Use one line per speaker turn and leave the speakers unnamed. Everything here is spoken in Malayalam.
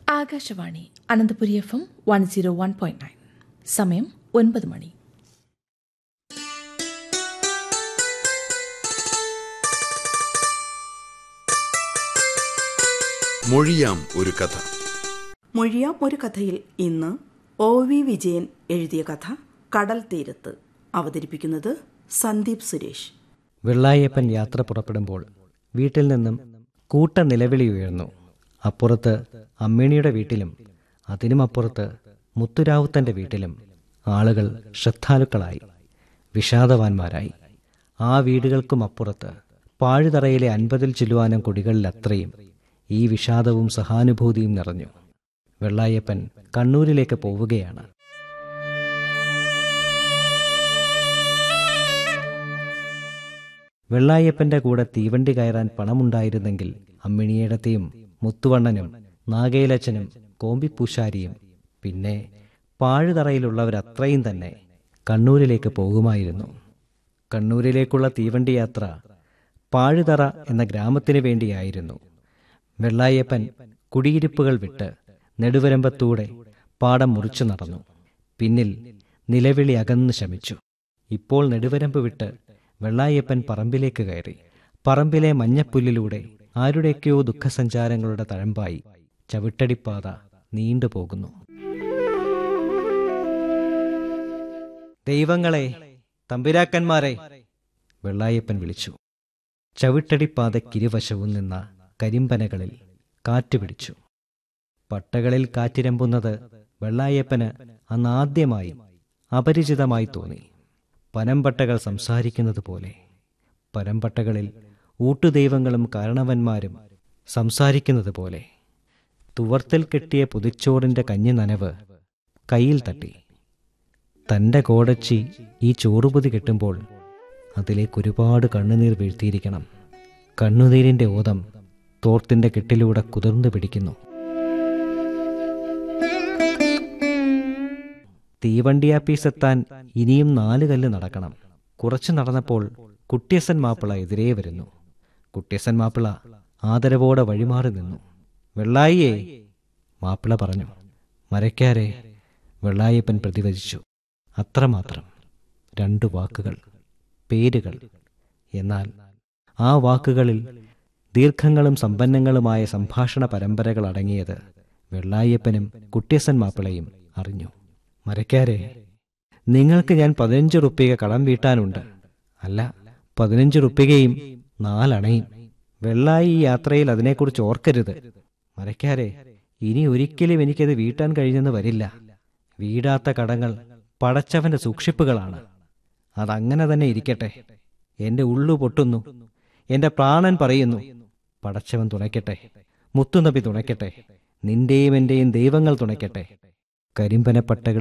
Akashvani Ananthapuri F M one zero one point nine സമയം ഒൻപത് മണി
മൊഴിയാം ഒരു കഥ
മൊഴിയാം ഒരു കഥയിൽ ഇന്ന് ഒ വി വിജയൻ എഴുതിയ കഥ കടൽ തീരത്ത് അവതരിപ്പിക്കുന്നത് സന്ദീപ് സുരേഷ്
വെള്ളായപ്പൻ യാത്ര പുറപ്പെടുമ്പോൾ വീട്ടിൽ നിന്നും കൂട്ട നിലവിളി ഉയർന്നു അപ്പുറത്ത് അമ്മിണിയുടെ വീട്ടിലും അതിനും അപ്പുറത്ത് മുത്തുരാവുത്തന്റെ വീട്ടിലും ആളുകൾ ശ്രദ്ധാലുക്കളായി വിഷാദവാന്മാരായി ആ വീടുകൾക്കും അപ്പുറത്ത് പാഴുതറയിലെ അൻപതിൽ ചില്ലുവാനം കുടികളിലത്രയും ഈ വിഷാദവും സഹാനുഭൂതിയും നിറഞ്ഞു വെള്ളായപ്പൻ കണ്ണൂരിലേക്ക് പോവുകയാണ് വെള്ളായപ്പന്റെ കൂടെ തീവണ്ടി കയറാൻ പണമുണ്ടായിരുന്നെങ്കിൽ അമ്മിണിയേടത്തെയും മുത്തുവണ്ണനും നാഗേലച്ചനും കോമ്പിപ്പൂശാരിയും പിന്നെ പാഴുതറയിലുള്ളവരത്രയും തന്നെ കണ്ണൂരിലേക്ക് പോകുമായിരുന്നു കണ്ണൂരിലേക്കുള്ള തീവണ്ടി യാത്ര പാഴുതറ എന്ന ഗ്രാമത്തിന് വേണ്ടിയായിരുന്നു വെള്ളായപ്പൻ കുടിയിരിപ്പുകൾ വിട്ട് നെടുവരമ്പത്തൂടെ പാടം മുറിച്ചു നടന്നു പിന്നിൽ നിലവിളി അകന്നു ശമിച്ചു ഇപ്പോൾ നെടുവരമ്പ് വിട്ട് വെള്ളായപ്പൻ പറമ്പിലേക്ക് കയറി പറമ്പിലെ മഞ്ഞപ്പുല്ലിലൂടെ ആരുടെയൊക്കെയോ ദുഃഖസഞ്ചാരങ്ങളുടെ തഴമ്പായി ചവിട്ടടിപ്പാത നീണ്ടുപോകുന്നു ദൈവങ്ങളെ തമ്പുരാക്കന്മാരെ വെള്ളായപ്പൻ വിളിച്ചു ചവിട്ടടിപ്പാതക്കിരുവശവും നിന്ന കരിമ്പനകളിൽ കാറ്റ് പിടിച്ചു പട്ടകളിൽ കാറ്റിരമ്പുന്നത് വെള്ളായപ്പന് അന്നാദ്യമായി അപരിചിതമായി തോന്നി പനമ്പട്ടകൾ സംസാരിക്കുന്നത് പോലെ പരമ്പട്ടകളിൽ ഊട്ടുദൈവങ്ങളും കാരണവന്മാരും സംസാരിക്കുന്നത് പോലെ തുവർത്തിൽ കെട്ടിയ പുതിച്ചോറിന്റെ കഞ്ഞി നനവ് കയ്യിൽ തട്ടി തന്റെ കോടച്ചി ഈ ചോറുപൊതി കെട്ടുമ്പോൾ അതിലേക്ക് ഒരുപാട് കണ്ണുനീർ വീഴ്ത്തിയിരിക്കണം കണ്ണുനീരിന്റെ ഓതം തോർത്തിന്റെ കെട്ടിലൂടെ കുതിർന്നു പിടിക്കുന്നു തീവണ്ടിയാപ്പീസെത്താൻ ഇനിയും നാല് കല്ല് നടക്കണം കുറച്ചു നടന്നപ്പോൾ കുട്ടിയസൻ മാപ്പിള എതിരേ വരുന്നു കുട്ടിയസൻ മാപ്പിള ആദരവോടെ വഴിമാറി നിന്നു വെള്ളായിയേ മാപ്പിള പറഞ്ഞു മരയ്ക്കാരെ വെള്ളായപ്പൻ പ്രതിവചിച്ചു അത്രമാത്രം രണ്ടു വാക്കുകൾ പേരുകൾ എന്നാൽ ആ വാക്കുകളിൽ ദീർഘങ്ങളും സമ്പന്നങ്ങളുമായ സംഭാഷണ പരമ്പരകൾ അടങ്ങിയത് വെള്ളായപ്പനും കുട്ടിയസൻ മാപ്പിളയും അറിഞ്ഞു മരക്കാരെ നിങ്ങൾക്ക് ഞാൻ പതിനഞ്ച് റുപ്യക കടം വീട്ടാനുണ്ട് അല്ല പതിനഞ്ച് റുപ്യകയും നാലണയും വെള്ളായി ഈ യാത്രയിൽ അതിനെക്കുറിച്ച് ഓർക്കരുത് മരക്കാരെ ഇനി ഒരിക്കലും എനിക്കത് വീട്ടാൻ കഴിഞ്ഞെന്ന് വരില്ല വീടാത്ത കടങ്ങൾ പടച്ചവന്റെ സൂക്ഷിപ്പുകളാണ് അതങ്ങനെ തന്നെ ഇരിക്കട്ടെ എന്റെ ഉള്ളു പൊട്ടുന്നു എന്റെ പ്രാണൻ പറയുന്നു പടച്ചവൻ തുണയ്ക്കട്ടെ മുത്തുനബി തുണയ്ക്കട്ടെ നിന്റെയും എന്റെയും ദൈവങ്ങൾ തുണയ്ക്കട്ടെ കരിമ്പനപ്പട്ടകൾ